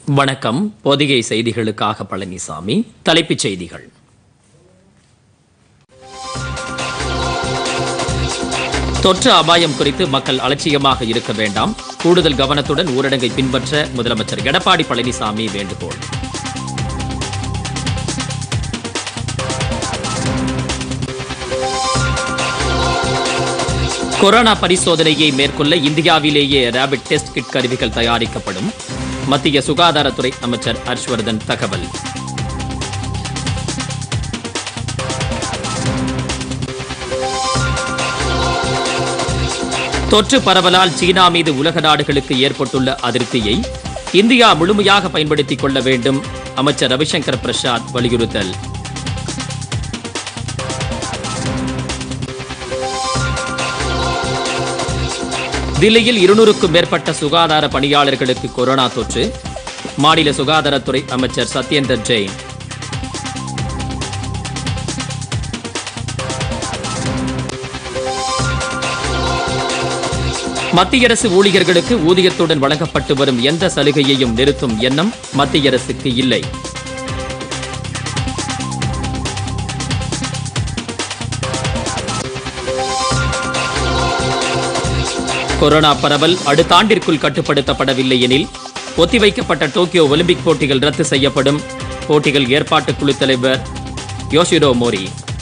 வணக்கம் பொதிகை செய்திகளுக்காக பழனிசாமி தலைப்புச் செய்திகள் தொற்று அபாயம் குறித்து மக்கள் அலட்சியமாக இருக்க வேண்டாம் கூடுதல் கவனத்துடன் ஊரடங்கை பின்பற்ற முதலமைச்சர் எடப்பாடி பழனிசாமி வேண்டுகோள் கொரோனா பரிசோதனையை மேற்கொள்ள இந்தியாவிலேயே ரேபிட் டெஸ்ட் கிட் கருவிகள் தயாரிக்கப்படும் மத்திய சுகாதாரத்துறை அமைச்சர் ஹர்ஷ்வர்தன் தகவல் தொற்று பரவலால் சீனா மீது உலக நாடுகளுக்கு ஏற்பட்டுள்ள அதிருப்தியை இந்தியா முழுமையாக பயன்படுத்திக் கொள்ள வேண்டும் அமைச்சர் ரவிசங்கர் பிரசாத் வலியுறுத்தல் தில்லியில் இருநூறுக்கும் மேற்பட்ட சுகாதார பணியாளர்களுக்கு கொரோனா தொற்று மாநில சுகாதாரத்துறை அமைச்சர் சத்யேந்தர் ஜெயின் மத்திய அரசு ஊழியர்களுக்கு ஊதியத்துடன் வழங்கப்பட்டு வரும் எந்த சலுகையையும் நிறுத்தும் எண்ணம் மத்திய அரசுக்கு இல்லை கொரோனா பரவல் அடுத்த ஆண்டிற்குள் கட்டுப்படுத்தப்படவில்லை எனில் ஒத்திவைக்கப்பட்ட டோக்கியோ ஒலிம்பிக் போட்டிகள் ரத்து செய்யப்படும் போட்டிகள் ஏற்பாட்டு குழு தலைவர் யோஷிரோ மோரி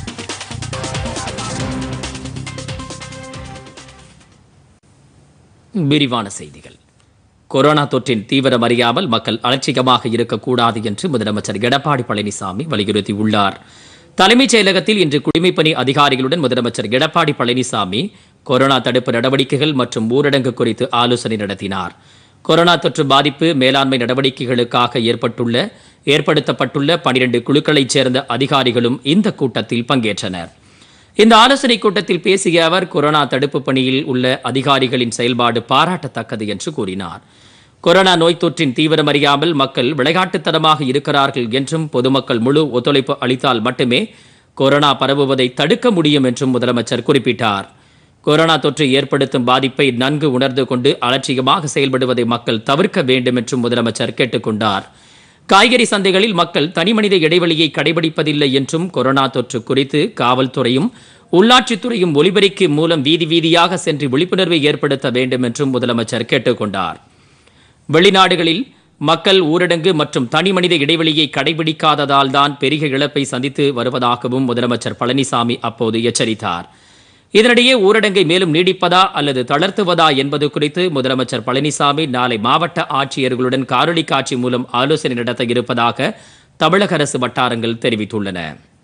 விரிவான செய்திகள் கொரோனா தொற்றின் தீவிரம் அறியாமல் மக்கள் அலட்சியமாக இருக்கக்கூடாது என்று முதலமைச்சர் எடப்பாடி பழனிசாமி வலியுறுத்தியுள்ளார் தலைமைச் செயலகத்தில் இன்று குடிமைப்பணி அதிகாரிகளுடன் முதலமைச்சர் எடப்பாடி பழனிசாமி கொரோனா தடுப்பு நடவடிக்கைகள் மற்றும் ஊரடங்கு குறித்து ஆலோசனை நடத்தினார் கொரோனா தொற்று பாதிப்பு மேலாண்மை நடவடிக்கைகளுக்காக ஏற்பட்டுள்ள ஏற்படுத்தப்பட்டுள்ள பனிரெண்டு குழுக்களைச் சேர்ந்த அதிகாரிகளும் இந்த கூட்டத்தில் பங்கேற்றனர் இந்த ஆலோசனைக் கூட்டத்தில் பேசிய அவர் கொரோனா தடுப்பு பணியில் உள்ள அதிகாரிகளின் செயல்பாடு பாராட்டத்தக்கது என்று கூறினார் கொரோனா நோய் தொற்றின் தீவிரம் அறியாமல் மக்கள் விளையாட்டுத்தனமாக இருக்கிறார்கள் என்றும் பொதுமக்கள் முழு ஒத்துழைப்பு அளித்தால் மட்டுமே கொரோனா பரவுவதை தடுக்க முடியும் என்றும் முதலமைச்சர் குறிப்பிட்டார் கொரோனா தொற்று ஏற்படுத்தும் பாதிப்பை நன்கு உணர்ந்து கொண்டு அலட்சியமாக செயல்படுவதை மக்கள் தவிர்க்க வேண்டும் என்றும் முதலமைச்சர் கேட்டுக்கொண்டார் காய்கறி சந்தைகளில் மக்கள் தனிமனித இடைவெளியை கடைபிடிப்பதில்லை என்றும் கொரோனா தொற்று குறித்து காவல்துறையும் உள்ளாட்சித்துறையும் ஒலிபெருக்கி மூலம் வீதி வீதியாக சென்று விழிப்புணர்வை ஏற்படுத்த வேண்டும் என்றும் முதலமைச்சர் கேட்டுக்கொண்டார் வெளிநாடுகளில் மக்கள் ஊரடங்கு மற்றும் தனிமனித இடைவெளியை கடைபிடிக்காததால் தான் பெரிய இழப்பை சந்தித்து வருவதாகவும் முதலமைச்சர் பழனிசாமி அப்போது எச்சரித்தார் இதனிடையே ஊரடங்கை மேலும் நீடிப்பதா அல்லது தளர்த்துவதா என்பது குறித்து முதலமைச்சர் பழனிசாமி நாளை மாவட்ட ஆட்சியர்களுடன் காணொலி காட்சி மூலம் ஆலோசனை நடத்த இருப்பதாக தமிழக அரசு வட்டாரங்கள் தெரிவித்துள்ளன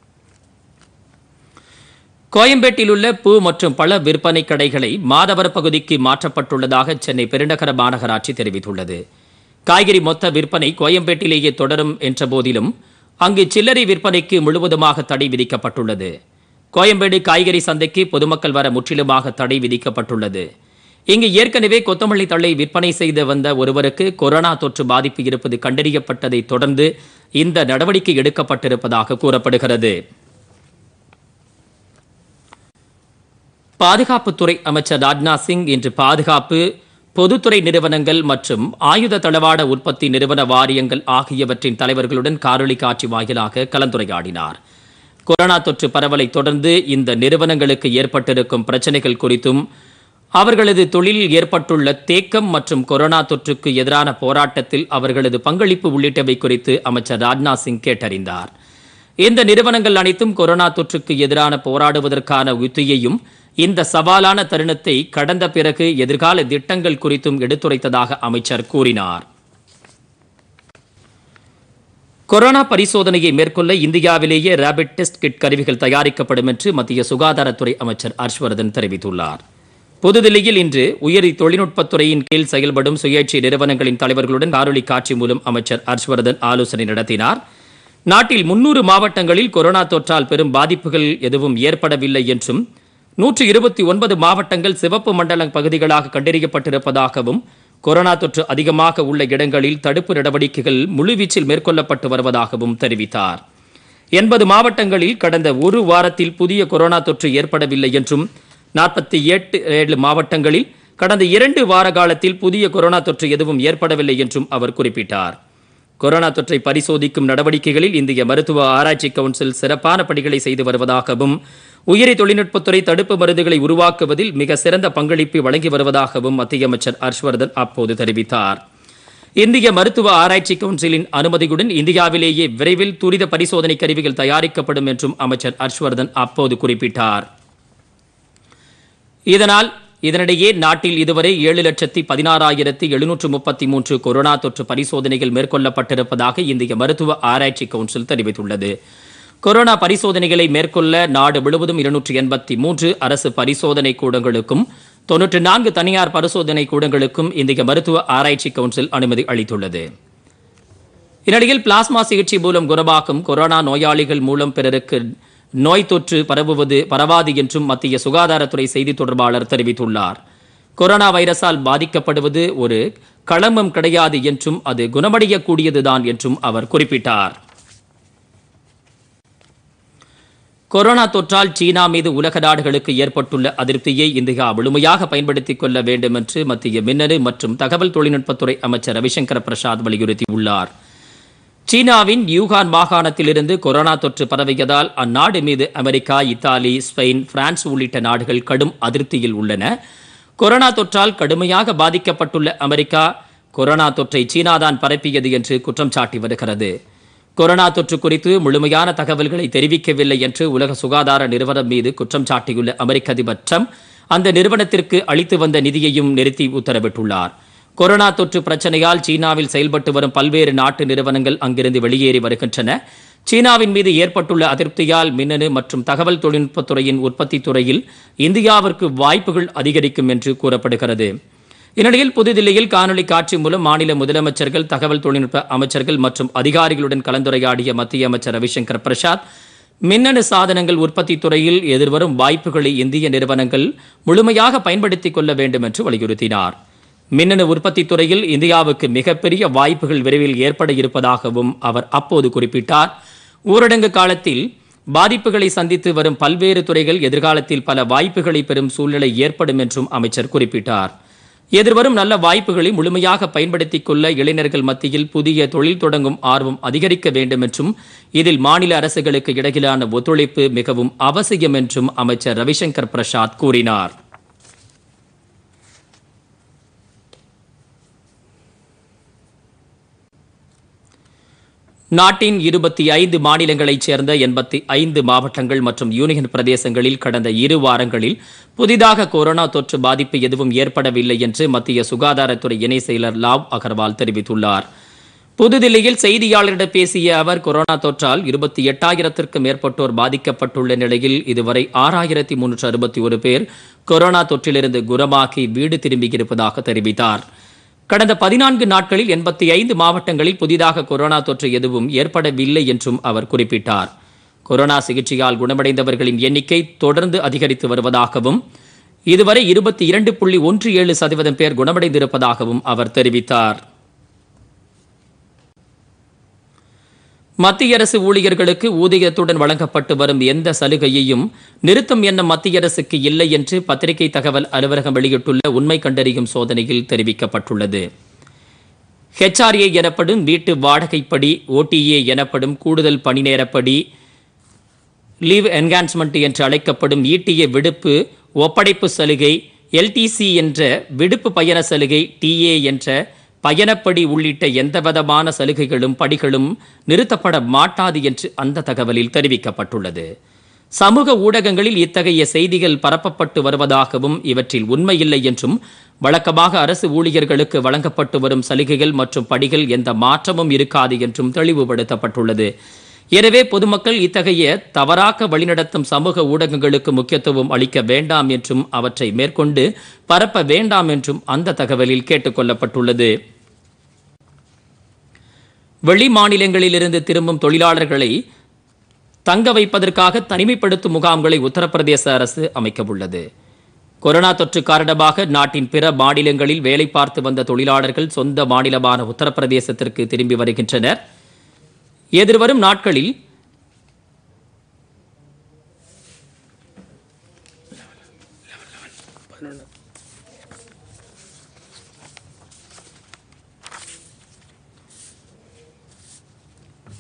கோயம்பேட்டில் உள்ள பூ மற்றும் பழ விற்பனை கடைகளை மாதவர பகுதிக்கு மாற்றப்பட்டுள்ளதாக சென்னை பெருநகர மாநகராட்சி தெரிவித்துள்ளது காய்கறி மொத்த விற்பனை கோயம்பேட்டிலேயே தொடரும் என்ற போதிலும் அங்கு சில்லறை விற்பனைக்கு முழுவதுமாக தடை விதிக்கப்பட்டுள்ளது கோயம்பேடு காய்கறி சந்தைக்கு பொதுமக்கள் வர முற்றிலுமாக தடை விதிக்கப்பட்டுள்ளது இங்கு ஏற்கனவே கொத்தமல்லி தள்ளை விற்பனை செய்து வந்த ஒருவருக்கு கொரோனா தொற்று பாதிப்பு இருப்பது கண்டறியப்பட்டதை தொடர்ந்து இந்த நடவடிக்கை எடுக்கப்பட்டிருப்பதாக கூறப்படுகிறது பாதுகாப்புத்துறை அமைச்சர் ராஜ்நாத் சிங் இன்று பாதுகாப்பு பொதுத்துறை நிறுவனங்கள் மற்றும் ஆயுத தளவாட உற்பத்தி நிறுவன வாரியங்கள் ஆகியவற்றின் தலைவர்களுடன் காணொலி காட்சி வாயிலாக கலந்துரையாடினார் கொரோனா தொற்று பரவலை தொடர்ந்து இந்த நிறுவனங்களுக்கு ஏற்பட்டிருக்கும் பிரச்சனைகள் குறித்தும் அவர்களது தொழிலில் ஏற்பட்டுள்ள தேக்கம் மற்றும் கொரோனா தொற்றுக்கு எதிரான போராட்டத்தில் அவர்களது பங்களிப்பு உள்ளிட்டவை குறித்து அமைச்சர் ராஜ்நாத் சிங் கேட்டறிந்தார் இந்த நிறுவனங்கள் அனைத்தும் கொரோனா தொற்றுக்கு எதிரான போராடுவதற்கான உத்தியையும் இந்த சவாலான தருணத்தை கடந்த பிறகு எதிர்கால திட்டங்கள் குறித்தும் எடுத்துரைத்ததாக அமைச்சர் கூறினார் கொரோனா பரிசோதனையை மேற்கொள்ள இந்தியாவிலேயே ரேபிட் டெஸ்ட் கிட் கருவிகள் தயாரிக்கப்படும் என்று மத்திய சுகாதாரத்துறை அமைச்சர் ஹர்ஷ்வர்தன் தெரிவித்துள்ளார் புதுதில்லியில் இன்று உயரி தொழில்நுட்பத்துறையின் கீழ் செயல்படும் சுயேட்சை நிறுவனங்களின் தலைவர்களுடன் காணொலி காட்சி மூலம் அமைச்சர் ஹர்ஷ்வர்தன் ஆலோசனை நடத்தினார் நாட்டில் முன்னூறு மாவட்டங்களில் கொரோனா தொற்றால் பெரும் பாதிப்புகள் எதுவும் ஏற்படவில்லை என்றும் நூற்று இருபத்தி ஒன்பது மாவட்டங்கள் சிவப்பு மண்டல பகுதிகளாக கண்டறியப்பட்டிருப்பதாகவும் கொரோனா தொற்று அதிகமாக உள்ள இடங்களில் தடுப்பு நடவடிக்கைகள் முழுவீச்சில் மேற்கொள்ளப்பட்டு வருவதாகவும் தெரிவித்தார் எண்பது மாவட்டங்களில் கடந்த ஒரு வாரத்தில் புதிய கொரோனா தொற்று ஏற்படவில்லை என்றும் நாற்பத்தி எட்டு ஏழு மாவட்டங்களில் கடந்த இரண்டு வார காலத்தில் புதிய கொரோனா தொற்று எதுவும் ஏற்படவில்லை என்றும் அவர் குறிப்பிட்டார் கொரோனா தொற்றை பரிசோதிக்கும் நடவடிக்கைகளில் இந்திய மருத்துவ ஆராய்ச்சி கவுன்சில் சிறப்பான பணிகளை செய்து வருவதாகவும் உயிரி தொழில்நுட்பத்துறை தடுப்பு மருந்துகளை உருவாக்குவதில் மிக சிறந்த பங்களிப்பை வழங்கி வருவதாகவும் மத்திய அமைச்சர் ஹர்ஷ்வர்தன் அப்போது தெரிவித்தார் இந்திய மருத்துவ ஆராய்ச்சி கவுன்சிலின் அனுமதியுடன் இந்தியாவிலேயே விரைவில் துரித பரிசோதனை கருவிகள் தயாரிக்கப்படும் என்றும் அமைச்சர் ஹர்ஷ்வர்தன் அப்போது குறிப்பிட்டார் இதனால் இதனிடையே நாட்டில் இதுவரை ஏழு லட்சத்தி பதினாறாயிரத்தி எழுநூற்று முப்பத்தி மூன்று கொரோனா தொற்று பரிசோதனைகள் மேற்கொள்ளப்பட்டிருப்பதாக இந்திய மருத்துவ ஆராய்ச்சி கவுன்சில் தெரிவித்துள்ளது கொரோனா பரிசோதனைகளை மேற்கொள்ள நாடு முழுவதும் இருநூற்றி எண்பத்தி மூன்று அரசு பரிசோதனை கூடங்களுக்கும் தொன்னூற்று நான்கு தனியார் பரிசோதனை கூடங்களுக்கும் இந்திய மருத்துவ ஆராய்ச்சி கவுன்சில் அனுமதி அளித்துள்ளது இந்நிலையில் பிளாஸ்மா சிகிச்சை மூலம் குணமாக்கும் கொரோனா நோயாளிகள் மூலம் பிறருக்கு நோய் தொற்று பரவுவது பரவாது என்றும் மத்திய சுகாதாரத்துறை செய்தி தொடர்பாளர் தெரிவித்துள்ளார் கொரோனா வைரஸால் பாதிக்கப்படுவது ஒரு களமம் கிடையாது என்றும் அது குணமடையக்கூடியதுதான் என்றும் அவர் குறிப்பிட்டார் கொரோனா தொற்றால் சீனா மீது உலக நாடுகளுக்கு ஏற்பட்டுள்ள அதிருப்தியை இந்தியா முழுமையாக பயன்படுத்திக் கொள்ள வேண்டும் என்று மத்திய மின்னணு மற்றும் தகவல் தொழில்நுட்பத்துறை அமைச்சர் ரவிசங்கர் பிரசாத் வலியுறுத்தியுள்ளார் சீனாவின் யூகான் மாகாணத்திலிருந்து கொரோனா தொற்று பரவியதால் அந்நாடு மீது அமெரிக்கா இத்தாலி ஸ்பெயின் பிரான்ஸ் உள்ளிட்ட நாடுகள் கடும் அதிருப்தியில் உள்ளன கொரோனா தொற்றால் கடுமையாக பாதிக்கப்பட்டுள்ள அமெரிக்கா கொரோனா தொற்றை சீனாதான் பரப்பியது என்று குற்றம் சாட்டி வருகிறது கொரோனா தொற்று குறித்து முழுமையான தகவல்களை தெரிவிக்கவில்லை என்று உலக சுகாதார நிறுவனம் மீது குற்றம் சாட்டியுள்ள அமெரிக்க அதிபர் ட்ரம்ப் அந்த நிறுவனத்திற்கு அளித்து வந்த நிதியையும் நிறுத்தி உத்தரவிட்டுள்ளார் கொரோனா தொற்று பிரச்சனையால் சீனாவில் செயல்பட்டு வரும் பல்வேறு நாட்டு நிறுவனங்கள் அங்கிருந்து வெளியேறி வருகின்றன சீனாவின் மீது ஏற்பட்டுள்ள அதிருப்தியால் மின்னணு மற்றும் தகவல் தொழில்நுட்பத்துறையின் உற்பத்தி துறையில் இந்தியாவிற்கு வாய்ப்புகள் அதிகரிக்கும் என்று கூறப்படுகிறது இந்நிலையில் புதுதில்லியில் காணொலி காட்சி மூலம் மாநில முதலமைச்சர்கள் தகவல் தொழில்நுட்ப அமைச்சர்கள் மற்றும் அதிகாரிகளுடன் கலந்துரையாடிய மத்திய அமைச்சர் ரவிசங்கர் பிரசாத் மின்னணு சாதனங்கள் உற்பத்தி துறையில் எதிர்வரும் வாய்ப்புகளை இந்திய நிறுவனங்கள் முழுமையாக பயன்படுத்திக் கொள்ள வேண்டும் என்று வலியுறுத்தினார் மின்னணு உற்பத்தி துறையில் இந்தியாவுக்கு மிகப்பெரிய வாய்ப்புகள் விரைவில் ஏற்பட இருப்பதாகவும் அவர் அப்போது குறிப்பிட்டார் ஊரடங்கு காலத்தில் பாதிப்புகளை சந்தித்து வரும் பல்வேறு துறைகள் எதிர்காலத்தில் பல வாய்ப்புகளை பெறும் சூழ்நிலை ஏற்படும் என்றும் அமைச்சர் குறிப்பிட்டார் எதிர்வரும் நல்ல வாய்ப்புகளை முழுமையாக பயன்படுத்திக் கொள்ள இளைஞர்கள் மத்தியில் புதிய தொழில் தொடங்கும் ஆர்வம் அதிகரிக்க வேண்டும் என்றும் இதில் மாநில அரசுகளுக்கு இடையிலான ஒத்துழைப்பு மிகவும் அவசியம் என்றும் அமைச்சர் ரவிசங்கர் பிரசாத் கூறினார் நாட்டின் இருபத்தி ஐந்து மாநிலங்களைச் சேர்ந்த எண்பத்தி ஐந்து மாவட்டங்கள் மற்றும் யூனியன் பிரதேசங்களில் கடந்த இரு வாரங்களில் புதிதாக கொரோனா தொற்று பாதிப்பு எதுவும் ஏற்படவில்லை என்று மத்திய சுகாதாரத்துறை இணை செயலர் லாவ் அகர்வால் தெரிவித்துள்ளார் புதுதில்லியில் செய்தியாளரிடம் பேசிய அவர் கொரோனா தொற்றால் இருபத்தி எட்டாயிரத்திற்கும் மேற்பட்டோர் பாதிக்கப்பட்டுள்ள நிலையில் இதுவரை ஆறாயிரத்தி முன்னூற்று அறுபத்தி ஒரு பேர் கொரோனா தொற்றிலிருந்து குணமாகி வீடு திரும்பியிருப்பதாக தெரிவித்தார் கடந்த பதினான்கு நாட்களில் எண்பத்தி ஐந்து மாவட்டங்களில் புதிதாக கொரோனா தொற்று எதுவும் ஏற்படவில்லை என்றும் அவர் குறிப்பிட்டார் கொரோனா சிகிச்சையால் குணமடைந்தவர்களின் எண்ணிக்கை தொடர்ந்து அதிகரித்து வருவதாகவும் இதுவரை இருபத்தி இரண்டு புள்ளி ஒன்று ஏழு சதவீதம் பேர் குணமடைந்திருப்பதாகவும் அவர் தெரிவித்தார் மத்திய அரசு ஊழியர்களுக்கு ஊதியத்துடன் வழங்கப்பட்டு வரும் எந்த சலுகையையும் நிறுத்தும் எண்ணம் மத்திய அரசுக்கு இல்லை என்று பத்திரிகை தகவல் அலுவலகம் வெளியிட்டுள்ள உண்மை கண்டறியும் சோதனையில் தெரிவிக்கப்பட்டுள்ளது ஹெச்ஆர்ஏ எனப்படும் வீட்டு வாடகைப்படி ஓடிஏ எனப்படும் கூடுதல் பணி நேரப்படி லீவ் என்ஹான்ஸ்மெண்ட் என்று அழைக்கப்படும் ஈட்டிய விடுப்பு ஒப்படைப்பு சலுகை எல்டிசி என்ற விடுப்பு பயண சலுகை டிஏ என்ற பயணப்படி உள்ளிட்ட எந்தவிதமான சலுகைகளும் படிகளும் நிறுத்தப்பட மாட்டாது என்று அந்த தகவலில் தெரிவிக்கப்பட்டுள்ளது சமூக ஊடகங்களில் இத்தகைய செய்திகள் பரப்பப்பட்டு வருவதாகவும் இவற்றில் உண்மையில்லை என்றும் வழக்கமாக அரசு ஊழியர்களுக்கு வழங்கப்பட்டு வரும் சலுகைகள் மற்றும் படிகள் எந்த மாற்றமும் இருக்காது என்றும் தெளிவுபடுத்தப்பட்டுள்ளது எனவே பொதுமக்கள் இத்தகைய தவறாக வழிநடத்தும் சமூக ஊடகங்களுக்கு முக்கியத்துவம் அளிக்க வேண்டாம் என்றும் அவற்றை மேற்கொண்டு பரப்ப வேண்டாம் என்றும் அந்த தகவலில் கேட்டுக்கொள்ளப்பட்டுள்ளது வெளி மாநிலங்களிலிருந்து திரும்பும் தொழிலாளர்களை தங்க வைப்பதற்காக தனிமைப்படுத்தும் முகாம்களை உத்தரப்பிரதேச அரசு அமைக்கவுள்ளது கொரோனா தொற்று காரணமாக நாட்டின் பிற மாநிலங்களில் வேலை பார்த்து வந்த தொழிலாளர்கள் சொந்த மாநிலமான உத்தரப்பிரதேசத்திற்கு திரும்பி வருகின்றனர் எதிர்வரும் நாட்களில்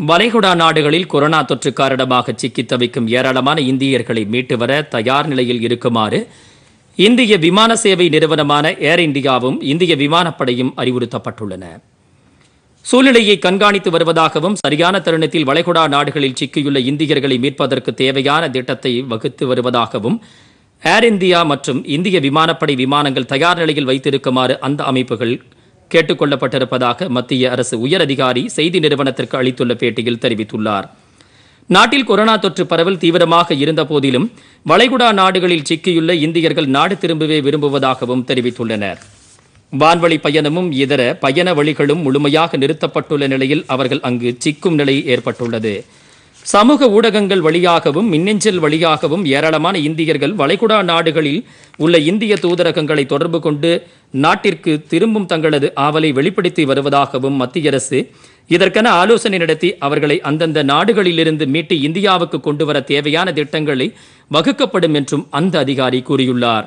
வளைகுடா நாடுகளில் கொரோனா தொற்று காரணமாக சிக்கித் தவிக்கும் ஏராளமான இந்தியர்களை மீட்டு வர தயார் நிலையில் இருக்குமாறு இந்திய விமான சேவை நிறுவனமான ஏர் இந்தியாவும் இந்திய விமானப்படையும் அறிவுறுத்தப்பட்டுள்ளன சூழ்நிலையை கண்காணித்து வருவதாகவும் சரியான தருணத்தில் வளைகுடா நாடுகளில் சிக்கியுள்ள இந்தியர்களை மீட்பதற்கு தேவையான திட்டத்தை வகுத்து வருவதாகவும் ஏர் இந்தியா மற்றும் இந்திய விமானப்படை விமானங்கள் தயார் நிலையில் வைத்திருக்குமாறு அந்த அமைப்புகள் கேட்டுக் கொள்ளப்பட்டிருப்பதாக மத்திய அரசு உயர் அதிகாரி செய்தி நிறுவனத்திற்கு அளித்துள்ள பேட்டியில் தெரிவித்துள்ளார் நாட்டில் கொரோனா தொற்று பரவல் தீவிரமாக இருந்த போதிலும் வளைகுடா நாடுகளில் சிக்கியுள்ள இந்தியர்கள் நாடு திரும்பவே விரும்புவதாகவும் தெரிவித்துள்ளனர் வான்வழி பயணமும் இதர பயண வழிகளும் முழுமையாக நிறுத்தப்பட்டுள்ள நிலையில் அவர்கள் அங்கு சிக்கும் நிலை ஏற்பட்டுள்ளது சமூக ஊடகங்கள் வழியாகவும் மின்னஞ்சல் வழியாகவும் ஏராளமான இந்தியர்கள் வளைகுடா நாடுகளில் உள்ள இந்திய தூதரகங்களை தொடர்பு கொண்டு நாட்டிற்கு திரும்பும் தங்களது ஆவலை வெளிப்படுத்தி வருவதாகவும் மத்திய அரசு இதற்கென ஆலோசனை நடத்தி அவர்களை அந்தந்த நாடுகளிலிருந்து மீட்டு இந்தியாவுக்கு கொண்டு வர தேவையான திட்டங்களை வகுக்கப்படும் என்றும் அந்த அதிகாரி கூறியுள்ளார்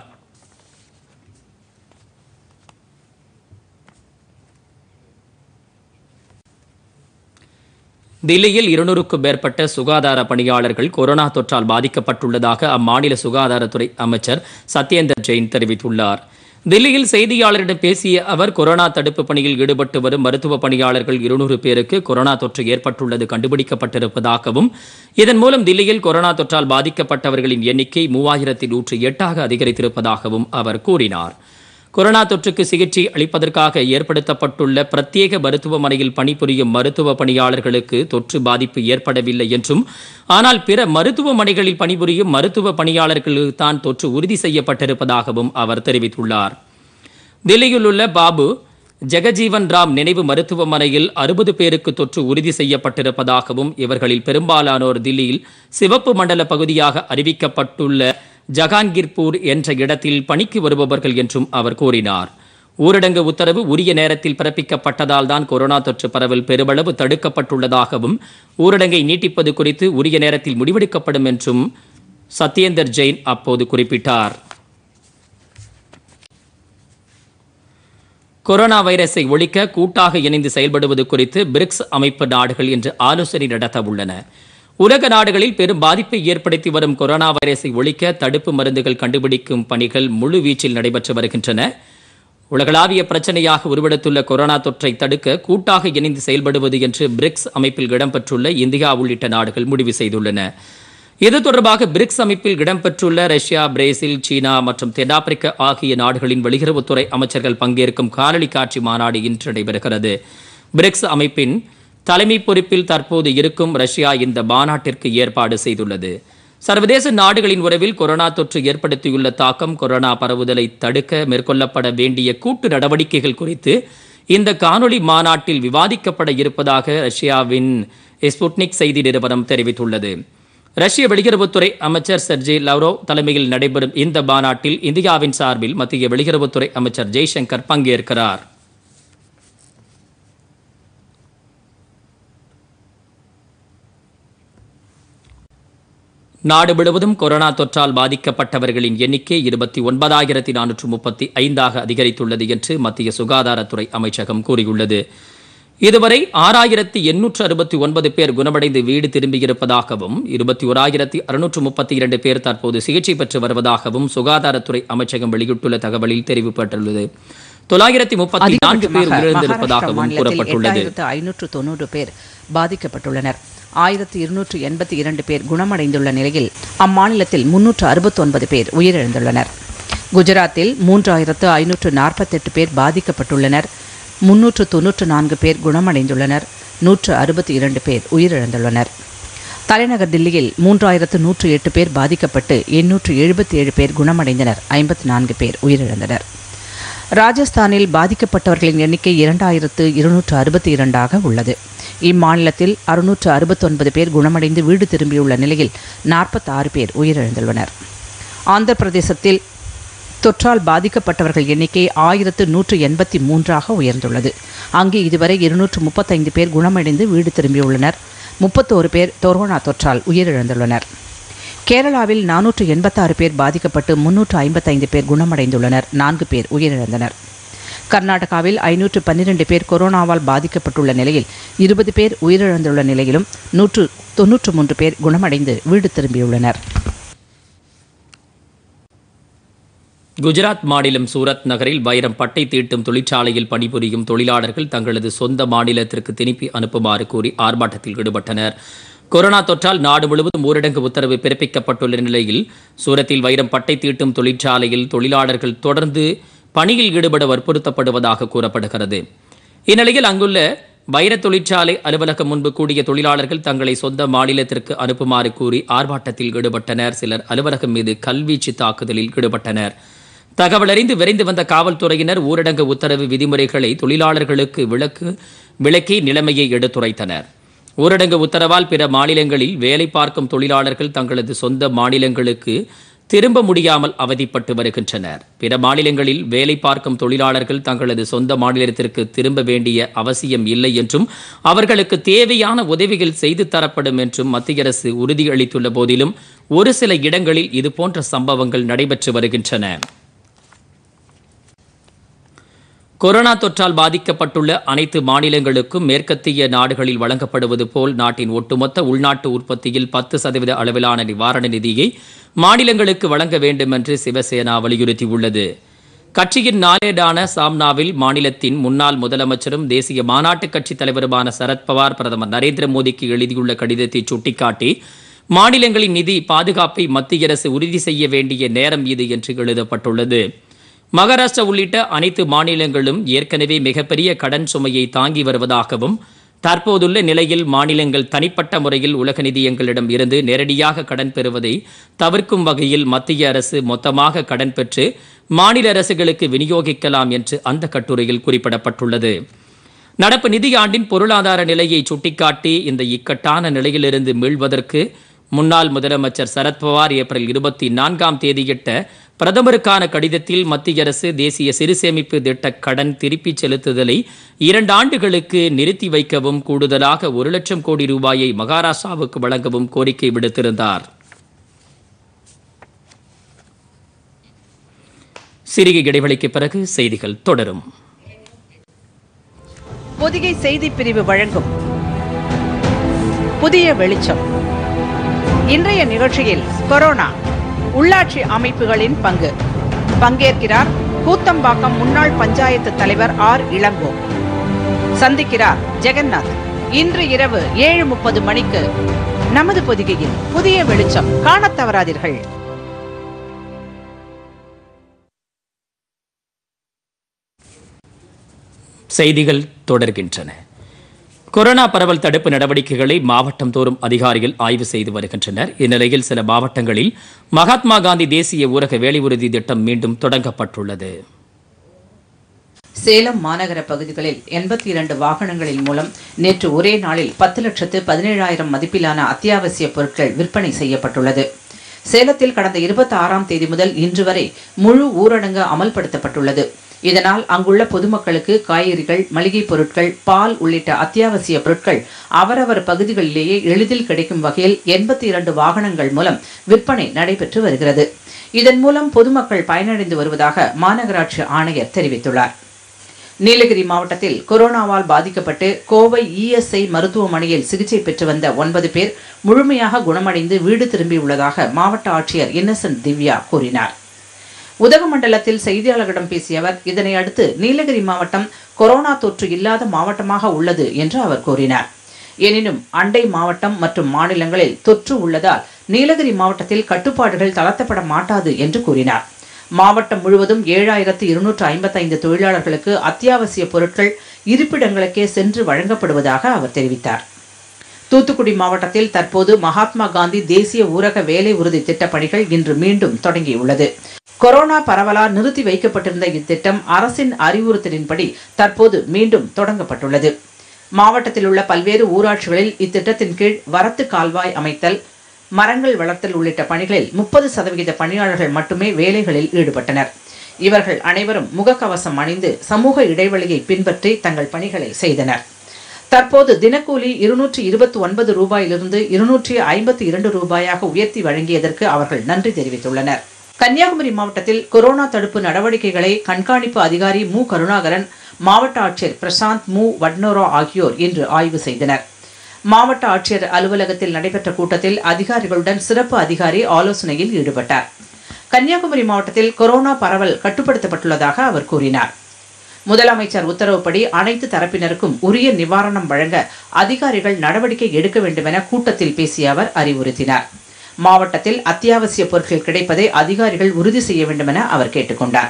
தில்லியில் இருநூறுக்கும் மேற்பட்ட சுகாதார பணியாளர்கள் கொரோனா தொற்றால் பாதிக்கப்பட்டுள்ளதாக அம்மாநில சுகாதாரத்துறை அமைச்சர் சத்யேந்தர் ஜெயின் தெரிவித்துள்ளார் தில்லியில் செய்தியாளரிடம் பேசிய அவர் கொரோனா தடுப்பு பணியில் ஈடுபட்டு வரும் மருத்துவ பணியாளர்கள் இருநூறு பேருக்கு கொரோனா தொற்று ஏற்பட்டுள்ளது கண்டுபிடிக்கப்பட்டிருப்பதாகவும் இதன் மூலம் தில்லியில் கொரோனா தொற்றால் பாதிக்கப்பட்டவர்களின் எண்ணிக்கை மூவாயிரத்தி நூற்றி எட்டாக அதிகரித்திருப்பதாகவும் அவர் கூறினார் கொரோனா தொற்றுக்கு சிகிச்சை அளிப்பதற்காக ஏற்படுத்தப்பட்டுள்ள பிரத்யேக மருத்துவமனையில் பணிபுரியும் மருத்துவ பணியாளர்களுக்கு தொற்று பாதிப்பு ஏற்படவில்லை என்றும் ஆனால் பிற மருத்துவமனைகளில் பணிபுரியும் மருத்துவ பணியாளர்களுக்கு தான் தொற்று உறுதி செய்யப்பட்டிருப்பதாகவும் அவர் தெரிவித்துள்ளார் தில்லியில் உள்ள பாபு ஜெகஜீவன் ராம் நினைவு மருத்துவமனையில் அறுபது பேருக்கு தொற்று உறுதி செய்யப்பட்டிருப்பதாகவும் இவர்களில் பெரும்பாலானோர் தில்லியில் சிவப்பு மண்டல பகுதியாக அறிவிக்கப்பட்டுள்ள ஜகான்கிர்பூர் என்ற இடத்தில் பணிக்கு வருபவர்கள் என்றும் அவர் கூறினார் ஊரடங்கு உத்தரவு உரிய நேரத்தில் பிறப்பிக்கப்பட்டதால் தான் கொரோனா தொற்று பரவல் பெருமளவு தடுக்கப்பட்டுள்ளதாகவும் ஊரடங்கை நீட்டிப்பது குறித்து உரிய நேரத்தில் முடிவெடுக்கப்படும் என்றும் சத்யேந்தர் ஜெயின் அப்போது குறிப்பிட்டார் கொரோனா வைரஸை ஒழிக்க கூட்டாக இணைந்து செயல்படுவது குறித்து பிரிக்ஸ் அமைப்பு நாடுகள் இன்று ஆலோசனை நடத்த உள்ளன உலக நாடுகளில் பெரும் பாதிப்பை ஏற்படுத்தி வரும் கொரோனா வைரஸை ஒழிக்க தடுப்பு மருந்துகள் கண்டுபிடிக்கும் பணிகள் முழு வீச்சில் நடைபெற்று வருகின்றன உலகளாவிய பிரச்சனையாக உருவெடுத்துள்ள கொரோனா தொற்றை தடுக்க கூட்டாக இணைந்து செயல்படுவது என்று பிரிக்ஸ் அமைப்பில் இடம்பெற்றுள்ள இந்தியா உள்ளிட்ட நாடுகள் முடிவு செய்துள்ளன இது தொடர்பாக பிரிக்ஸ் அமைப்பில் இடம்பெற்றுள்ள ரஷ்யா பிரேசில் சீனா மற்றும் தென்னாப்பிரிக்கா ஆகிய நாடுகளின் வெளியுறவுத்துறை அமைச்சர்கள் பங்கேற்கும் காணொலி காட்சி மாநாடு இன்று நடைபெறுகிறது பிரிக்ஸ் அமைப்பின் தலைமை பொறுப்பில் தற்போது இருக்கும் ரஷ்யா இந்த மாநாட்டிற்கு ஏற்பாடு செய்துள்ளது சர்வதேச நாடுகளின் உறவில் கொரோனா தொற்று ஏற்படுத்தியுள்ள தாக்கம் கொரோனா பரவுதலை தடுக்க மேற்கொள்ளப்பட வேண்டிய கூட்டு நடவடிக்கைகள் குறித்து இந்த காணொளி மாநாட்டில் விவாதிக்கப்பட இருப்பதாக ரஷ்யாவின் ஸ்புட்னிக் செய்தி நிறுவனம் தெரிவித்துள்ளது ரஷ்ய வெளியுறவுத்துறை அமைச்சர் செர்ஜி லவ்ரோவ் தலைமையில் நடைபெறும் இந்த மாநாட்டில் இந்தியாவின் சார்பில் மத்திய வெளியுறவுத்துறை அமைச்சர் ஜெய்சங்கர் பங்கேற்கிறார் நாடு முழுவதும் கொரோனா தொற்றால் பாதிக்கப்பட்டவர்களின் எண்ணிக்கை இருபத்தி ஒன்பதாயிரத்தி நானூற்று முப்பத்தி ஐந்தாக அதிகரித்துள்ளது என்று மத்திய சுகாதாரத்துறை அமைச்சகம் கூறியுள்ளது இதுவரை ஆறாயிரத்தி எண்ணூற்று அறுபத்தி ஒன்பது பேர் குணமடைந்து வீடு திரும்பியிருப்பதாகவும் இருபத்தி ஓராயிரத்தி அறுநூற்று முப்பத்தி இரண்டு பேர் தற்போது சிகிச்சை பெற்று வருவதாகவும் சுகாதாரத்துறை அமைச்சகம் வெளியிட்டுள்ள தகவலில் தெரிவிக்கப்பட்டுள்ளது தொள்ளாயிரத்தி முப்பத்தி நான்கு பேர் அதிகபட்சமாக உயிரிழந்திருப்பதாகவும் மகாராஷ்டிரா கூறப்பட்டுள்ளது மாநிலத்தில் எட்டாயிரத்து ஐநூற்று தொண்ணூறு பேர் பாதிக்கப்பட்டுள்ளனர் ஆயிரத்தி இருநூற்று எண்பத்தி இரண்டு பேர் குணமடைந்துள்ள நிலையில் அம்மாநிலத்தில் முன்னூற்று அறுபத்தொன்பது பேர் உயிரிழந்துள்ளனர் குஜராத்தில் மூன்றாயிரத்து ஐநூற்று நாற்பத்தெட்டு பேர் பாதிக்கப்பட்டுள்ளனர் முன்னூற்று தொன்னூற்று நான்கு பேர் குணமடைந்துள்ளனர் நூற்று அறுபத்தி இரண்டு பேர் உயிரிழந்துள்ளனர் தலைநகர் தில்லியில் மூன்றாயிரத்து நூற்று எட்டு பேர் பாதிக்கப்பட்டு எண்ணூற்று எழுபத்தி ஏழு பேர் குணமடைந்தனர் ஐம்பத்தி நான்கு பேர் உயிரிழந்தனர் ராஜஸ்தானில் பாதிக்கப்பட்டவர்களின் எண்ணிக்கை இரண்டாயிரத்து இருநூற்று அறுபத்தி இரண்டாக உள்ளது இம்மாநிலத்தில் அறுநூற்று அறுபத்தொன்பது பேர் குணமடைந்து வீடு திரும்பியுள்ள நிலையில் நாற்பத்தாறு பேர் உயிரிழந்துள்ளனர் ஆந்திர பிரதேசத்தில் தொற்றால் பாதிக்கப்பட்டவர்கள் எண்ணிக்கை ஆயிரத்து நூற்று எண்பத்தி மூன்றாக உயர்ந்துள்ளது அங்கு இதுவரை இருநூற்று முப்பத்தைந்து பேர் குணமடைந்து வீடு திரும்பியுள்ளனர் முப்பத்தோரு பேர் கொரோனா தொற்றால் உயிரிழந்துள்ளனர் கேரளாவில் நானூற்று எண்பத்தாறு பேர் பாதிக்கப்பட்டு முன்னூற்று ஐம்பத்தைந்து பேர் குணமடைந்துள்ளனர் நான்கு பேர் உயிரிழந்தனர் கர்நாடகாவில் ஐநூற்று பன்னிரண்டு பேர் கொரோனாவால் பாதிக்கப்பட்டுள்ள நிலையில் இருபது பேர் உயிரிழந்துள்ள நிலையிலும் நூற்று தொன்னூற்று மூன்று பேர் குணமடைந்து வீடு திரும்பியுள்ளனர் குஜராத் மாநிலம் சூரத் நகரில் வைரம் பட்டை தீட்டும் தொழிற்சாலையில் பணிபுரியும் தொழிலாளர்கள் தங்களது சொந்த மாநிலத்திற்கு திருப்பி அனுப்புமாறு கூறி ஆர்ப்பாட்டத்தில் ஈடுபட்டனர் கொரோனா தொற்றால் நாடு முழுவதும் ஊரடங்கு உத்தரவு பிறப்பிக்கப்பட்டுள்ள நிலையில் சூரத்தில் வைரம் பட்டை தீட்டும் தொழிற்சாலையில் தொழிலாளர்கள் தொடர்ந்து பணியில் ஈடுபட வற்புறுத்தப்படுவதாக கூறப்படுகிறது இந்நிலையில் அங்குள்ள வைர தொழிற்சாலை அலுவலகம் முன்பு கூடிய தொழிலாளர்கள் தங்களை சொந்த மாநிலத்திற்கு அனுப்புமாறு கூறி ஆர்ப்பாட்டத்தில் ஈடுபட்டனர் சிலர் அலுவலகம் மீது கல்வீச்சு தாக்குதலில் ஈடுபட்டனர் தகவலறிந்து விரைந்து வந்த காவல்துறையினர் ஊரடங்கு உத்தரவு விதிமுறைகளை தொழிலாளர்களுக்கு விளக்கு விளக்கி நிலைமையை எடுத்துரைத்தனர் ஊரடங்கு உத்தரவால் பிற மாநிலங்களில் வேலை பார்க்கும் தொழிலாளர்கள் தங்களது சொந்த மாநிலங்களுக்கு திரும்ப முடியாமல் அவதிப்பட்டு வருகின்றனர் பிற மாநிலங்களில் வேலை பார்க்கும் தொழிலாளர்கள் தங்களது சொந்த மாநிலத்திற்கு திரும்ப வேண்டிய அவசியம் இல்லை என்றும் அவர்களுக்கு தேவையான உதவிகள் செய்து தரப்படும் என்றும் மத்திய அரசு உறுதியளித்துள்ள போதிலும் ஒரு சில இடங்களில் இதுபோன்ற சம்பவங்கள் நடைபெற்று வருகின்றன கொரோனா தொற்றால் பாதிக்கப்பட்டுள்ள அனைத்து மாநிலங்களுக்கும் மேற்கத்திய நாடுகளில் வழங்கப்படுவது போல் நாட்டின் ஒட்டுமொத்த உள்நாட்டு உற்பத்தியில் பத்து சதவீத அளவிலான நிவாரண நிதியை மாநிலங்களுக்கு வழங்க வேண்டும் என்று சிவசேனா வலியுறுத்தியுள்ளது கட்சியின் நாளேடான சாம்னாவில் மாநிலத்தின் முன்னாள் முதலமைச்சரும் தேசிய மாநாட்டுக் கட்சித் தலைவருமான சரத்பவார் பிரதமர் நரேந்திர மோடிக்கு எழுதியுள்ள கடிதத்தை சுட்டிக்காட்டி மாநிலங்களின் நிதி பாதுகாப்பை மத்திய அரசு உறுதி செய்ய வேண்டிய நேரம் இது என்று எழுதப்பட்டுள்ளது மகாராஷ்டிரா உள்ளிட்ட அனைத்து மாநிலங்களும் ஏற்கனவே மிகப்பெரிய கடன் சுமையை தாங்கி வருவதாகவும் தற்போதுள்ள நிலையில் மாநிலங்கள் தனிப்பட்ட முறையில் உலக நிதியங்களிடம் இருந்து நேரடியாக கடன் பெறுவதை தவிர்க்கும் வகையில் மத்திய அரசு மொத்தமாக கடன் பெற்று மாநில அரசுகளுக்கு விநியோகிக்கலாம் என்று அந்த கட்டுரையில் குறிப்பிடப்பட்டுள்ளது நடப்பு நிதியாண்டின் பொருளாதார நிலையை சுட்டிக்காட்டி இந்த இக்கட்டான நிலையிலிருந்து மீள்வதற்கு முன்னாள் முதலமைச்சர் சரத்பவார் ஏப்ரல் இருபத்தி நான்காம் தேதியிட்ட பிரதமருக்கான கடிதத்தில் மத்திய அரசு தேசிய சிறு சேமிப்பு திட்ட கடன் திருப்பிச் செலுத்துதலை இரண்டு ஆண்டுகளுக்கு நிறுத்தி வைக்கவும் கூடுதலாக ஒரு லட்சம் கோடி ரூபாயை மகாராஷ்டிராவுக்கு வழங்கவும் கோரிக்கை விடுத்திருந்தார் சிறிய இடைவெளிக்கு பிறகு செய்திகள் தொடரும் பொதிகை செய்தி பிரிவு வழங்கும் புதிய வெளிச்சம் இன்றைய நிகழ்ச்சியில் கொரோனா உள்ளாட்சி அமைப்புகளின் பங்கு பங்கேற்கிறார் கூத்தம்பாக்கம் முன்னாள் பஞ்சாயத்து தலைவர் ஆர் இளங்கோ சந்திக்கிறார் ஜெகநாத் இன்று இரவு ஏழு முப்பது மணிக்கு நமது பொதிகையில் புதிய வெளிச்சம் காணத் தவறாதீர்கள் செய்திகள் தொடர்கின்றன கொரோனா பரவல் தடுப்பு நடவடிக்கைகளை மாவட்டம் தோறும் அதிகாரிகள் ஆய்வு செய்து வருகின்றனர் இந்நிலையில் சில மாவட்டங்களில் மகாத்மா காந்தி தேசிய ஊரக வேலை உறுதி திட்டம் மீண்டும் தொடங்கப்பட்டுள்ளது சேலம் மாநகர பகுதிகளில் எண்பத்தி இரண்டு வாகனங்களின் மூலம் நேற்று ஒரே நாளில் பத்து லட்சத்து பதினேழாயிரம் மதிப்பிலான அத்தியாவசிய பொருட்கள் விற்பனை செய்யப்பட்டுள்ளது சேலத்தில் கடந்த இருபத்தி ஆறாம் தேதி முதல் இன்று வரை முழு ஊரடங்கு அமல்படுத்தப்பட்டுள்ளது இதனால் அங்குள்ள பொதுமக்களுக்கு காய்கறிகள் மளிகைப் பொருட்கள் பால் உள்ளிட்ட அத்தியாவசிய பொருட்கள் அவரவர் பகுதிகளிலேயே எளிதில் கிடைக்கும் வகையில் எண்பத்தி இரண்டு வாகனங்கள் மூலம் விற்பனை நடைபெற்று வருகிறது இதன் மூலம் பொதுமக்கள் பயனடைந்து வருவதாக மாநகராட்சி ஆணையர் தெரிவித்துள்ளார் நீலகிரி மாவட்டத்தில் கொரோனாவால் பாதிக்கப்பட்டு கோவை இஎஸ்ஐ மருத்துவமனையில் சிகிச்சை பெற்று வந்த ஒன்பது பேர் முழுமையாக குணமடைந்து வீடு திரும்பியுள்ளதாக மாவட்ட ஆட்சியர் இன்னசென்ட் திவ்யா கூறினார் உதகமண்டலத்தில் செய்தியாளர்களிடம் பேசிய அவர் இதனை அடுத்து நீலகிரி மாவட்டம் கொரோனா தொற்று இல்லாத மாவட்டமாக உள்ளது என்று அவர் கூறினார் எனினும் அண்டை மாவட்டம் மற்றும் மாநிலங்களில் தொற்று உள்ளதால் நீலகிரி மாவட்டத்தில் கட்டுப்பாடுகள் தளர்த்தப்பட மாட்டாது என்று கூறினார் மாவட்டம் முழுவதும் ஏழாயிரத்து இருநூற்று ஐம்பத்தைந்து தொழிலாளர்களுக்கு அத்தியாவசிய பொருட்கள் இருப்பிடங்களுக்கே சென்று வழங்கப்படுவதாக அவர் தெரிவித்தார் தூத்துக்குடி மாவட்டத்தில் தற்போது மகாத்மா காந்தி தேசிய ஊரக வேலை உறுதி திட்ட பணிகள் இன்று மீண்டும் தொடங்கியுள்ளது கொரோனா பரவலால் நிறுத்தி வைக்கப்பட்டிருந்த இத்திட்டம் அரசின் அறிவுறுத்தலின்படி தற்போது மீண்டும் தொடங்கப்பட்டுள்ளது மாவட்டத்தில் உள்ள பல்வேறு ஊராட்சிகளில் இத்திட்டத்தின் கீழ் வரத்து கால்வாய் அமைத்தல் மரங்கள் வளர்த்தல் உள்ளிட்ட பணிகளில் முப்பது சதவிகித பணியாளர்கள் மட்டுமே வேலைகளில் ஈடுபட்டனர் இவர்கள் அனைவரும் முகக்கவசம் அணிந்து சமூக இடைவெளியை பின்பற்றி தங்கள் பணிகளை செய்தனர் தற்போது தினக்கூலி இருநூற்றி இருபத்தி ஒன்பது ரூபாயிலிருந்து இருநூற்றி ஐம்பத்தி இரண்டு ரூபாயாக உயர்த்தி வழங்கியதற்கு அவர்கள் நன்றி தெரிவித்துள்ளனர் கன்னியாகுமரி மாவட்டத்தில் கொரோனா தடுப்பு நடவடிக்கைகளை கண்காணிப்பு அதிகாரி மு கருணாகரன் மாவட்ட ஆட்சியர் பிரசாந்த் மு வட்னோரா ஆகியோர் இன்று ஆய்வு செய்தனர் மாவட்ட ஆட்சியர் அலுவலகத்தில் நடைபெற்ற கூட்டத்தில் அதிகாரிகளுடன் சிறப்பு அதிகாரி ஆலோசனையில் ஈடுபட்டார் கன்னியாகுமரி மாவட்டத்தில் கொரோனா பரவல் கட்டுப்படுத்தப்பட்டுள்ளதாக அவர் கூறினார் முதலமைச்சர் உத்தரவுப்படி அனைத்து தரப்பினருக்கும் உரிய நிவாரணம் வழங்க அதிகாரிகள் நடவடிக்கை எடுக்க வேண்டுமென கூட்டத்தில் பேசிய அவர் அறிவுறுத்தினார் மாவட்டத்தில் அத்தியாவசிய பொருட்கள் கிடைப்பதை அதிகாரிகள் உறுதி செய்ய வேண்டுமென அவர் கேட்டுக்கொண்டார்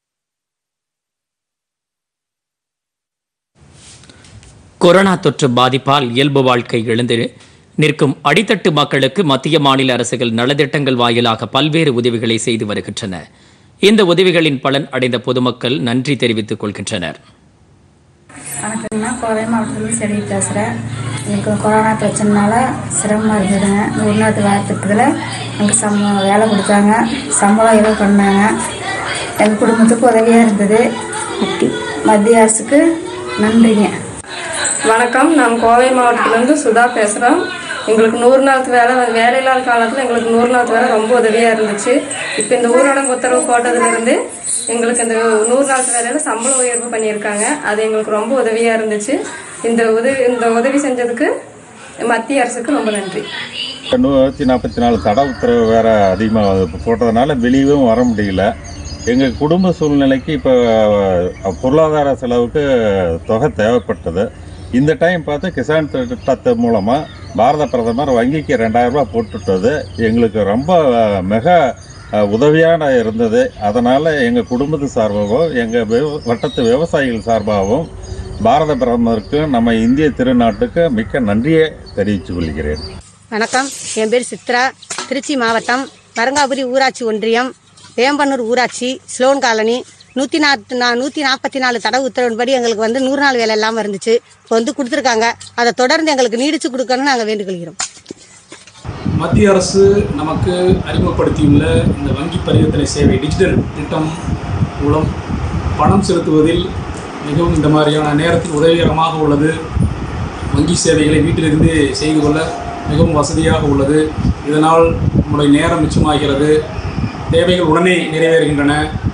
கொரோனா தொற்று பாதிப்பால் இயல்பு வாழ்க்கை எழுந்து நிற்கும் அடித்தட்டு மக்களுக்கு மத்திய மாநில அரசுகள் நலத்திட்டங்கள் வாயிலாக பல்வேறு உதவிகளை செய்து வருகின்றன இந்த உதவிகளின் பலன் அடைந்த பொதுமக்கள் நன்றி தெரிவித்துக் கொள்கின்றனர் வணக்கங்கண்ணா கோவை மாவட்டத்துலேருந்து செடி பேசுகிறேன் எனக்கு கொரோனா பிரச்சனைனால சிரமமாக இருந்ததுங்க நூறு நாட்டு வேலை திட்டத்தில் எனக்கு சம்பளம் வேலை கொடுத்தாங்க சம்பளம் ஏதோ பண்ணாங்க எங்கள் குடும்பத்துக்கு உதவியாக இருந்தது மத்திய அரசுக்கு நன்றிங்க வணக்கம் நான் கோவை மாவட்டத்திலேருந்து சுதா பேசுகிறோம் எங்களுக்கு நூறு நாளுக்கு வேலை வேலை இல்லாத காலத்தில் எங்களுக்கு நூறு நாளுக்கு வேலை ரொம்ப உதவியாக இருந்துச்சு இப்போ இந்த ஊரடங்கு உத்தரவு போட்டதுலேருந்து எங்களுக்கு இந்த நூறு நாளுக்கு வேலையில் சம்பள உயர்வு பண்ணியிருக்காங்க அது எங்களுக்கு ரொம்ப உதவியாக இருந்துச்சு இந்த உதவி இந்த உதவி செஞ்சதுக்கு மத்திய அரசுக்கு ரொம்ப நன்றி நூற்றி நாற்பத்தி நாலு தடை உத்தரவு வேறு அதிகமாக போட்டதுனால வெளியவும் வர முடியல எங்கள் குடும்ப சூழ்நிலைக்கு இப்போ பொருளாதார செலவுக்கு தொகை தேவைப்பட்டது இந்த டைம் பார்த்து கிசான் திட்டத்து மூலமாக பாரத பிரதமர் வங்கிக்கு ரெண்டாயிரம் ரூபாய் போட்டுட்டது எங்களுக்கு ரொம்ப மிக அஹ், உதவியான இருந்தது அதனால் எங்கள் குடும்பத்து சார்பாகவும் எங்கள் வட்டத்து விவசாயிகள் சார்பாகவும் பாரத பிரதமருக்கு நம்ம இந்திய திருநாட்டுக்கு மிக்க நன்றியை தெரிவித்துக் கொள்கிறேன் வணக்கம் என் பேர் சித்ரா திருச்சி மாவட்டம் மரங்காபுரி ஊராட்சி ஒன்றியம் வேம்பனூர் ஊராட்சி ஸ்லோன் காலனி நூற்றி நாற்பத்தி நா நூற்றி நாற்பத்தி நாலு தடவு உத்தரவின்படி எங்களுக்கு வந்து நூறு நாள் வேலை இல்லாமல் இருந்துச்சு இப்போ வந்து கொடுத்துருக்காங்க அதை தொடர்ந்து எங்களுக்கு நீடிச்சு கொடுக்கணும்னு நாங்கள் வேண்டுகொள்கிறோம் மத்திய அரசு நமக்கு அறிமுகப்படுத்தியுள்ள இந்த வங்கி பரிவர்த்தனை சேவை டிஜிட்டல் திட்டம் மூலம் பணம் செலுத்துவதில் மிகவும் இந்த மாதிரியான நேரத்தில் உதவிகரமாக உள்ளது வங்கி சேவைகளை வீட்டிலிருந்து செய்து கொள்ள மிகவும் வசதியாக உள்ளது இதனால் நம்முடைய நேரம் மிச்சமாகிறது தேவைகள் உடனே நிறைவேறுகின்றன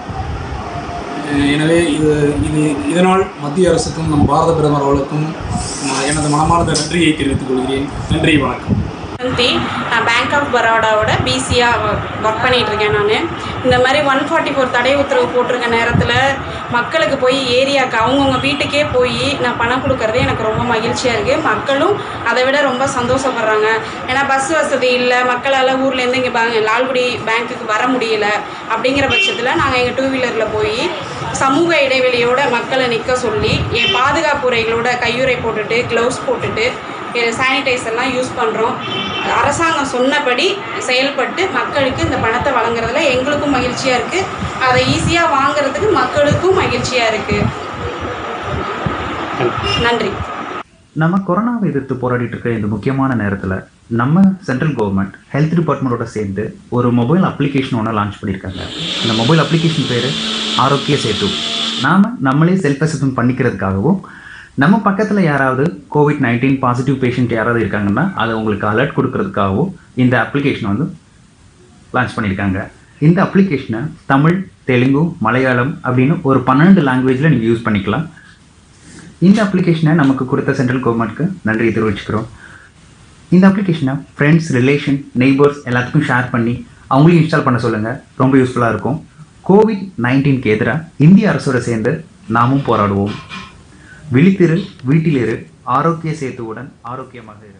அஹ் எனவே இது இது இதனால் மத்திய அரசுக்கும் நம் பாரத பிரதமர் அவர்களுக்கும் நான் எனது மனமார்ந்த நன்றியை தெரிவித்துக் கொள்கிறேன் நன்றி வணக்கம் தி நான் பேங்க் ஆஃப் பரோடாவோட பிசியாக ஒர்க் பண்ணிட்டு இருக்கேன் நான் இந்த மாதிரி ஒன் ஃபார்ட்டி ஃபோர் தடை உத்தரவு போட்டிருக்க நேரத்தில் மக்களுக்கு போய் ஏரியாவுக்கு அவங்கவுங்க வீட்டுக்கே போய் நான் பணம் கொடுக்கறது எனக்கு ரொம்ப மகிழ்ச்சியாக இருக்குது மக்களும் அதை விட ரொம்ப சந்தோஷப்படுறாங்க ஏன்னா பஸ் வசதி இல்லை மக்களால் ஊர்லேருந்து இங்கே பேங்க் லால்குடி பேங்க்குக்கு வர முடியல அப்படிங்கிற பட்சத்தில் நாங்கள் எங்கள் டூ வீலரில் போய் சமூக இடைவெளியோட மக்களை நிற்க சொல்லி என் பாதுகாப்பு உரைகளோட கையுறை போட்டுட்டு க்ளவுஸ் போட்டுட்டு சானிடைசர்லாம் யூஸ் பண்ணுறோம் அரசாங்கம் சொன்னபடி செயல்பட்டு மக்களுக்கு இந்த பணத்தை வழங்குறதுல எங்களுக்கும் மகிழ்ச்சியாக இருக்குது அதை ஈஸியாக வாங்குறதுக்கு மக்களுக்கும் மகிழ்ச்சியாக இருக்குது நன்றி நம்ம கொரோனாவை எதிர்த்து போராடிட்டு இருக்க இந்த முக்கியமான நேரத்தில் நம்ம சென்ட்ரல் கவர்மெண்ட் ஹெல்த் டிபார்ட்மெண்ட்டோட சேர்ந்து ஒரு மொபைல் அப்ளிகேஷன் ஒன்று லான்ச் பண்ணியிருக்காங்க இந்த மொபைல் அப்ளிகேஷன் பேர் ஆரோக்கிய சேது நாம் நம்மளே செல்ஃப் அசஸ்மெண்ட் பண்ணிக்கிறதுக்காகவும் நம்ம பக்கத்தில் யாராவது கோவிட் நைன்டீன் பாசிட்டிவ் பேஷண்ட் யாராவது இருக்காங்கன்னா அதை உங்களுக்கு அலர்ட் கொடுக்கறதுக்காகவும் இந்த அப்ளிகேஷன் வந்து லான்ச் பண்ணியிருக்காங்க இந்த அப்ளிகேஷனை தமிழ் தெலுங்கு மலையாளம் அப்படின்னு ஒரு பன்னெண்டு லாங்குவேஜில் நீங்கள் யூஸ் பண்ணிக்கலாம் இந்த அப்ளிகேஷனை நமக்கு கொடுத்த சென்ட்ரல் கவர்மெண்ட்க்கு நன்றியை தெரிவிச்சுக்கிறோம் இந்த அப்ளிகேஷனை ஃப்ரெண்ட்ஸ் ரிலேஷன் நெய்பர்ஸ் எல்லாத்துக்கும் ஷேர் பண்ணி அவங்களையும் இன்ஸ்டால் பண்ண சொல்லுங்கள் ரொம்ப யூஸ்ஃபுல்லாக இருக்கும் கோவிட் நைன்டீன்க்கு எதிராக இந்திய அரசோட சேர்ந்து நாமும் போராடுவோம் விழித்திரு வீட்டிலிரு ஆரோக்கிய சேத்துவுடன் ஆரோக்கியமாக இரு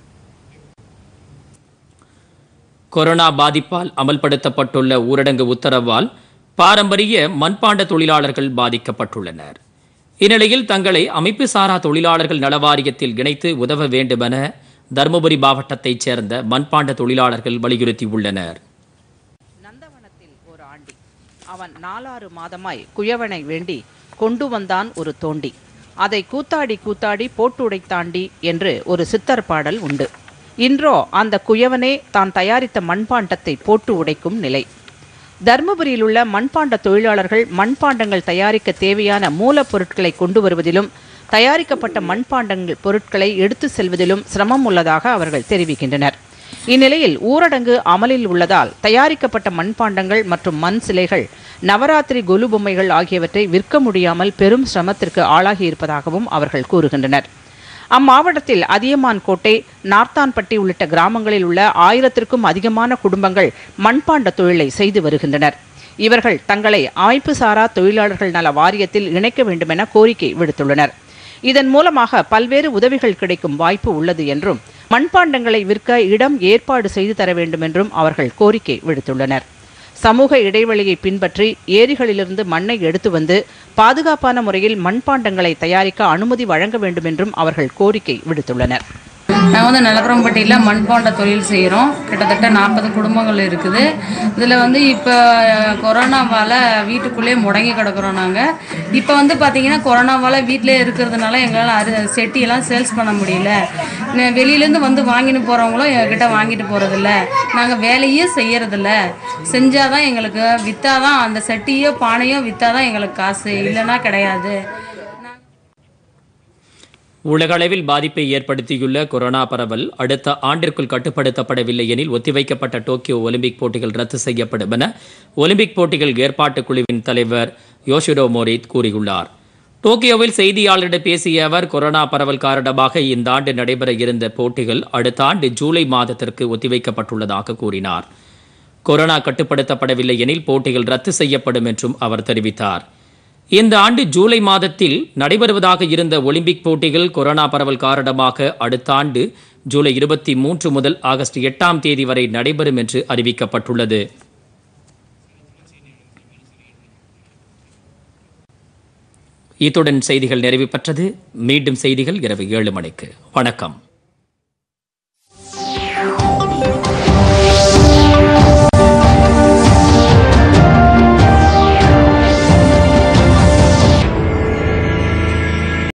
கொரோனா பாதிப்பால் அமல்படுத்தப்பட்டுள்ள ஊரடங்கு உத்தரவால் பாரம்பரிய மண்பாண்ட தொழிலாளர்கள் பாதிக்கப்பட்டுள்ளனர் இந்நிலையில் தங்களை அமைப்பு சாரா தொழிலாளர்கள் நலவாரியத்தில் இணைத்து உதவ வேண்டுமென தருமபுரி மாவட்டத்தைச் சேர்ந்த மண்பாண்ட தொழிலாளர்கள் வலியுறுத்தியுள்ளனர் நந்தவனத்தில் ஒரு ஆண்டி அவன் நாலாறு மாதமாய் குயவனை வேண்டி கொண்டு வந்தான் ஒரு தோண்டி அதை கூத்தாடி கூத்தாடி போட்டுடைத்தாண்டி என்று ஒரு சித்தர் பாடல் உண்டு இன்றோ அந்த குயவனே தான் தயாரித்த மண்பாண்டத்தை போட்டு உடைக்கும் நிலை தர்மபுரியில் உள்ள மண்பாண்ட தொழிலாளர்கள் மண்பாண்டங்கள் தயாரிக்க தேவையான மூலப்பொருட்களை கொண்டு வருவதிலும் தயாரிக்கப்பட்ட மண்பாண்டங்கள் பொருட்களை எடுத்து செல்வதிலும் சிரமம் உள்ளதாக அவர்கள் தெரிவிக்கின்றனர் இந்நிலையில் ஊரடங்கு அமலில் உள்ளதால் தயாரிக்கப்பட்ட மண்பாண்டங்கள் மற்றும் மண் சிலைகள் நவராத்திரி கொலு பொம்மைகள் ஆகியவற்றை விற்க முடியாமல் பெரும் சிரமத்திற்கு ஆளாகியிருப்பதாகவும் அவர்கள் கூறுகின்றனர் அம்மாவட்டத்தில் அதியமான் கோட்டை நார்த்தான்பட்டி உள்ளிட்ட கிராமங்களில் உள்ள ஆயிரத்திற்கும் அதிகமான குடும்பங்கள் மண்பாண்ட தொழிலை செய்து வருகின்றனர் இவர்கள் தங்களை அமைப்புசாரா தொழிலாளர்கள் நல வாரியத்தில் இணைக்க வேண்டுமென கோரிக்கை விடுத்துள்ளனர் இதன் மூலமாக பல்வேறு உதவிகள் கிடைக்கும் வாய்ப்பு உள்ளது என்றும் மண்பாண்டங்களை விற்க இடம் ஏற்பாடு செய்து தர வேண்டும் என்றும் அவர்கள் கோரிக்கை விடுத்துள்ளனர் சமூக இடைவெளியை பின்பற்றி ஏரிகளிலிருந்து மண்ணை எடுத்து வந்து பாதுகாப்பான முறையில் மண்பாண்டங்களை தயாரிக்க அனுமதி வழங்க வேண்டும் என்றும் அவர்கள் கோரிக்கை விடுத்துள்ளனர் நாங்கள் வந்து நிலப்பரம்பட்டியில் மண்பாண்ட தொழில் செய்கிறோம் கிட்டத்தட்ட நாற்பது குடும்பங்கள் இருக்குது இதில் வந்து இப்போ கொரோனாவால் வீட்டுக்குள்ளேயே முடங்கி கிடக்குறோம் நாங்கள் இப்போ வந்து பார்த்திங்கன்னா கொரோனாவால் வீட்டிலே இருக்கிறதுனால எங்களால் அரு செட்டியெல்லாம் சேல்ஸ் பண்ண முடியல நெ- வெளியிலேருந்து வந்து வாங்கிட்டு போகிறவங்களும் எங்ககிட்ட வாங்கிட்டு போகிறதில்ல நாங்கள் வேலையே செய்யறதில்ல செஞ்சால் தான் எங்களுக்கு விற்றாதான் அந்த செட்டியோ பானையோ விற்றாதான் எங்களுக்கு காசு இல்லைன்னா கிடையாது உலகளவில் பாதிப்பை ஏற்படுத்தியுள்ள கொரோனா பரவல் அடுத்த ஆண்டிற்குள் கட்டுப்படுத்தப்படவில்லை எனில் ஒத்திவைக்கப்பட்ட டோக்கியோ ஒலிம்பிக் போட்டிகள் ரத்து செய்யப்படும் என ஒலிம்பிக் போட்டிகள் ஏற்பாட்டுக் குழுவின் தலைவர் யோஷிடோ மோரித் கூறியுள்ளார் டோக்கியோவில் செய்தியாளரிடம் பேசிய அவர் கொரோனா பரவல் காரணமாக இந்த ஆண்டு நடைபெற இருந்த போட்டிகள் அடுத்த ஆண்டு ஜூலை மாதத்திற்கு ஒத்திவைக்கப்பட்டுள்ளதாக கூறினார் கொரோனா கட்டுப்படுத்தப்படவில்லை எனில் போட்டிகள் ரத்து செய்யப்படும் என்றும் அவர் தெரிவித்தார் இந்த ஆண்டு ஜூலை மாதத்தில் நடைபெறுவதாக இருந்த ஒலிம்பிக் போட்டிகள் கொரோனா பரவல் காரணமாக அடுத்த ஆண்டு ஜூலை இருபத்தி மூன்று முதல் ஆகஸ்ட் எட்டாம் தேதி வரை நடைபெறும் என்று அறிவிக்கப்பட்டுள்ளது இத்துடன் செய்திகள் நிறைவு பெற்றது மீண்டும் செய்திகள் இரவு ஏழு மணிக்கு வணக்கம்